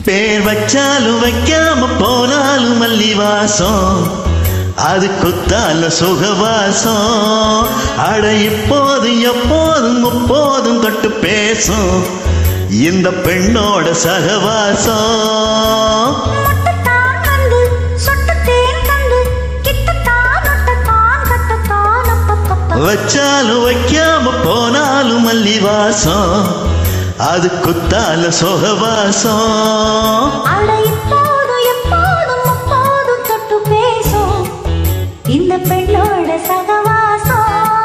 பேர் வச்சாலும் வைக்காம போனாலும் மல்லி வாசம் அது குத்தால சுகவாசம் அட இப்போதும் எப்போதும் முப்போதும் தொட்டு பேசும் இந்த பெண்ணோட சகவாசம் முட்டத்தான் வந்து சொட்டத்தேன் தந்து கிட்டத்தான் நொட்டத்தான் கட்டத்தான் அப்பப்பப்ப வச்சாலும் வைக்காம போனாலும் மல்லி வாசம் அது குத்தால சுகவாசம் அட இப்போதும் எப்போதும் முப்போதும் தொட்டு பேசும் இந்த பெண்ணோட சகவாசம்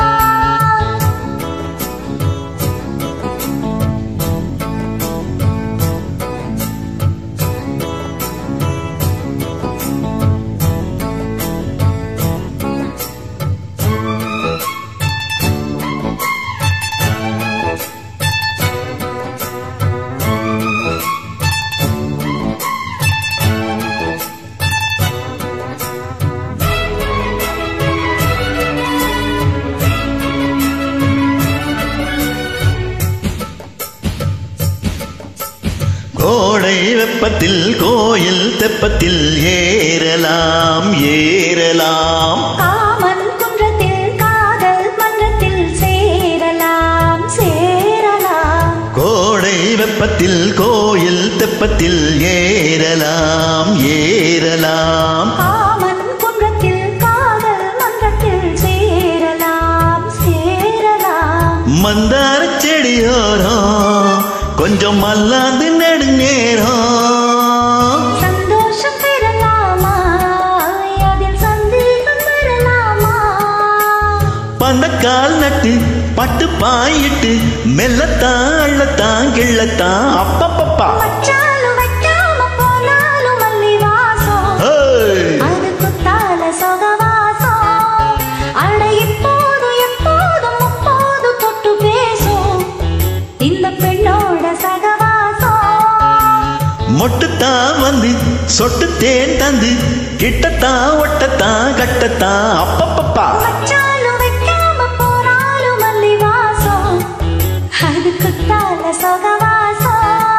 கோடை வெப்பத்தில் கோயில் தெப்பத்தில் ஏறலாம் ஏறலாம் காமன் குன்றத்தில் காதல் மன்றத்தில் சேரலாம் சேரலாம் கோடை வெப்பத்தில் கோயில் தெப்பத்தில் ஏறலாம் ஏறலாம் காமன் குன்றத்தில் காதல் மன்றத்தில் சேரலாம் சேரலாம் மந்தார செடியோரம் கொஞ்சம் மல்லாந்து நெடுநேரம் சந்தோஷம் பெறலாமா அதில் சந்தேகம் வரலாமா பந்தக்கால் நட்டு பட்டு பாயிட்டு மெல்லத்தான் அள்ளத்தான் கிள்ளத்தான் அப்பப்பப்பா வச்சாலும் வைக்காம போனாலும் மல்லி வாசம் ஹேய்! அது குத்தால சொகவாசம் அட இப்போதும் எப்போதும் முப்போதும் தொட்டு பேசும் இந்த பெண்ணோட சகவாசம் மொட்டுத்தான் வந்து சொட்டு தேன் தந்து கிட்டத்தான் ஒட்டத்தான் கட்டத்தான் அப்பப்பப்பா வச்சாலும் வைக்காம போனாலும் மல்லி வாசம் அது குத்தால சொகவாசம்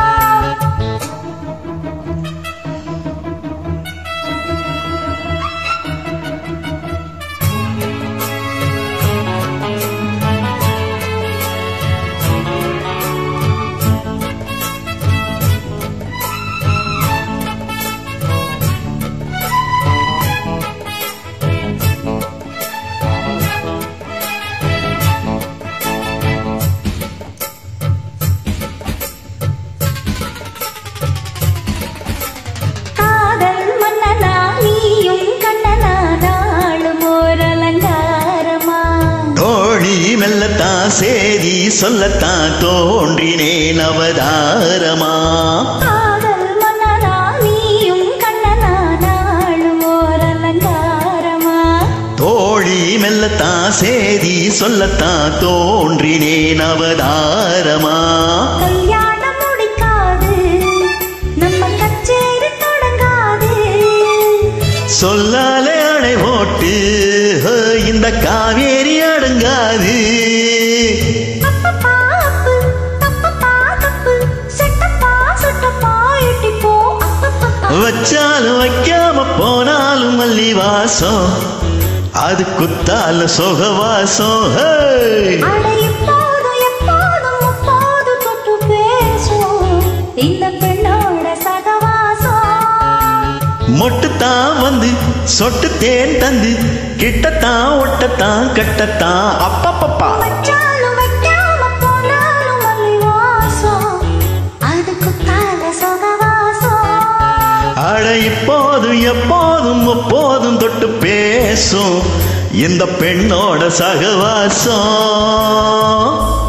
காதல் மன்னனா நீயும் கண்ணனா நாளும் ஓர் அலங்காரமா தோழி மெல்லத்தான் சேதி சொல்லத்தான் தோன்றினேன் அவதாரமா காதல் மன்னனா நீயும் கண்ணனா நாளும் ஓர் அலங்காரமா தோழி மெல்லத்தான் சேதி சொல்லத்தான் தோன்றினேன் அவதாரமா கல்யாணம் முடிக்காது நம்ம கச்சேரி தொடங்காது சொல்லாலே அணை போட்டு ஹோ, இந்த காவேரி அடங்காது அப்பப்பா அப்பு, தப்பப்பா தப்பு, செட்டப்பா சுட்டப்பா எட்டிப்போ, அப்பப்பப்பா. வச்சாலும் வைக்காம போனாலும் மல்லி வாசம் அது குத்தால சுகவாசம் ஹே! அட இப்போதும் எப்போதும் முப்போது தொட்டு பேசும் இந்த பெண்ணோட சகவாசம் மொட்டுத்தான் வந்து சொட்டு தேன் தந்து கிட்டத்தான் ஒட்டத்தான் கட்டத்தான் அப்பப்பப்பா வச்சாலும் வைக்காம போனாலும் மல்லி வாசம் அதுக்கு தால சுகவாசம் அட இப்போதும் எப்போதும் எப்போதும் தொட்டு பேசும் இந்த பெண்ணோட சகவாசம்